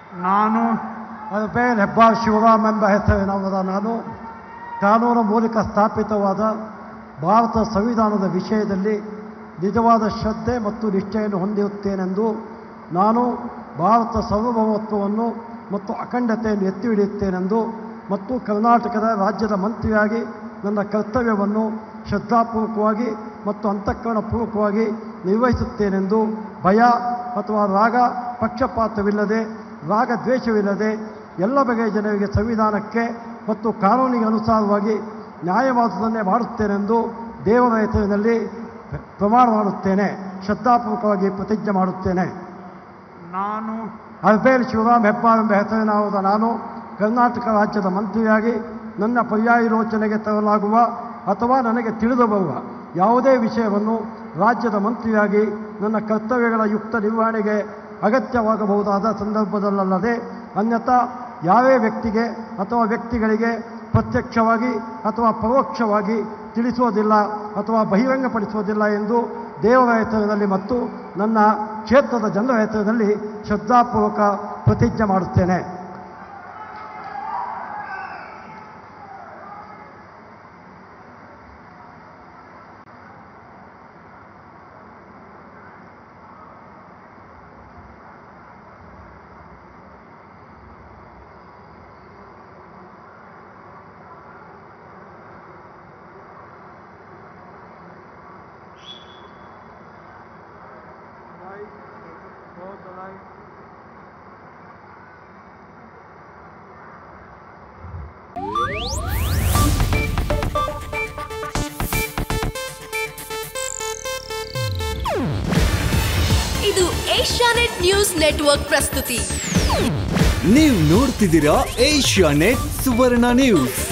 ನಾನು ಅದರ ಮೇಲೆ ಹೆಬ್ಬಾಳ್ ಶಿವರಾಮ್ ಎಂಬ ಹೆಸರಿನವರ ನಾನು ಕಾನೂನು ಮೂಲಕ ಸ್ಥಾಪಿತವಾದ ಭಾರತ ಸಂವಿಧಾನದ ವಿಷಯದಲ್ಲಿ ನಿಜವಾದ ಶ್ರದ್ಧೆ ಮತ್ತು ನಿಷ್ಠೆಯನ್ನು ಹೊಂದಿರುತ್ತೇನೆಂದು ನಾನು ಭಾರತ ಸಾರ್ವಭೌಮತ್ವವನ್ನು ಮತ್ತು ಅಖಂಡತೆಯನ್ನು ಎತ್ತಿ ಹಿಡಿಯುತ್ತೇನೆಂದು ಮತ್ತು ಕರ್ನಾಟಕದ ರಾಜ್ಯದ ಮಂತ್ರಿಯಾಗಿ ನನ್ನ ಕರ್ತವ್ಯವನ್ನು ಶ್ರದ್ಧಾಪೂರ್ವಕವಾಗಿ ಮತ್ತು ಅಂತಃಕರಣಪೂರ್ವಕವಾಗಿ ನಿರ್ವಹಿಸುತ್ತೇನೆಂದು ಭಯ ಅಥವಾ ರಾಗ ಪಕ್ಷಪಾತವಿಲ್ಲದೆ ರಾಗ ದ್ವೇಷವಿಲ್ಲದೆ ಎಲ್ಲ ಬಗೆಯ ಜನರಿಗೆ ಸಂವಿಧಾನಕ್ಕೆ ಮತ್ತು ಕಾನೂನಿಗೆ ಅನುಸಾರವಾಗಿ ನ್ಯಾಯವಾದುದನ್ನೇ ಮಾಡುತ್ತೇನೆಂದು ದೇವರ ಹೆಸರಿನಲ್ಲಿ ಪ್ರಮಾಣ ಮಾಡುತ್ತೇನೆ ಶ್ರದ್ಧಾಪೂರ್ವಕವಾಗಿ ಪ್ರತಿಜ್ಞೆ ಮಾಡುತ್ತೇನೆ ನಾನು ಅಲ್ಬೇಲ್ ಶಿವರಾಮ್ ಹೆಬ್ಬಾಳ್ ಎಂಬ ಹೆಸರಿನಾದ ನಾನು ಕರ್ನಾಟಕ ರಾಜ್ಯದ ಮಂತ್ರಿಯಾಗಿ ನನ್ನ ಪರ್ಯಾಯೋಚನೆಗೆ ತರಲಾಗುವ ಅಥವಾ ನನಗೆ ತಿಳಿದು ಬರುವ ಯಾವುದೇ ವಿಷಯವನ್ನು ರಾಜ್ಯದ ಮಂತ್ರಿಯಾಗಿ ನನ್ನ ಕರ್ತವ್ಯಗಳ ಯುಕ್ತ ನಿರ್ವಹಣೆಗೆ ಅಗತ್ಯವಾಗಬಹುದಾದ ಸಂದರ್ಭದಲ್ಲದೆ ಅನ್ಯಥಾ ಯಾವೇ ವ್ಯಕ್ತಿಗೆ ಅಥವಾ ವ್ಯಕ್ತಿಗಳಿಗೆ ಪ್ರತ್ಯಕ್ಷವಾಗಿ ಅಥವಾ ಪರೋಕ್ಷವಾಗಿ ತಿಳಿಸುವುದಿಲ್ಲ ಅಥವಾ ಬಹಿರಂಗಪಡಿಸುವುದಿಲ್ಲ ಎಂದು ದೇವರ ಹೆಸರಿನಲ್ಲಿ ಮತ್ತು ನನ್ನ ಕ್ಷೇತ್ರದ ಜನರ ಹೆಸರಿನಲ್ಲಿ ಶ್ರದ್ಧಾಪೂರ್ವಕ ಪ್ರತಿಜ್ಞೆ ಮಾಡುತ್ತೇನೆ ಇದು ಏಷ್ಯಾನೆಟ್ ನ್ಯೂಸ್ ನೆಟ್ವರ್ಕ್ ಪ್ರಸ್ತುತಿ ನೀವು ನೋಡ್ತಿದ್ದೀರಾ ಏಷ್ಯಾ ನೆಟ್ ಸುವರ್ಣ ನ್ಯೂಸ್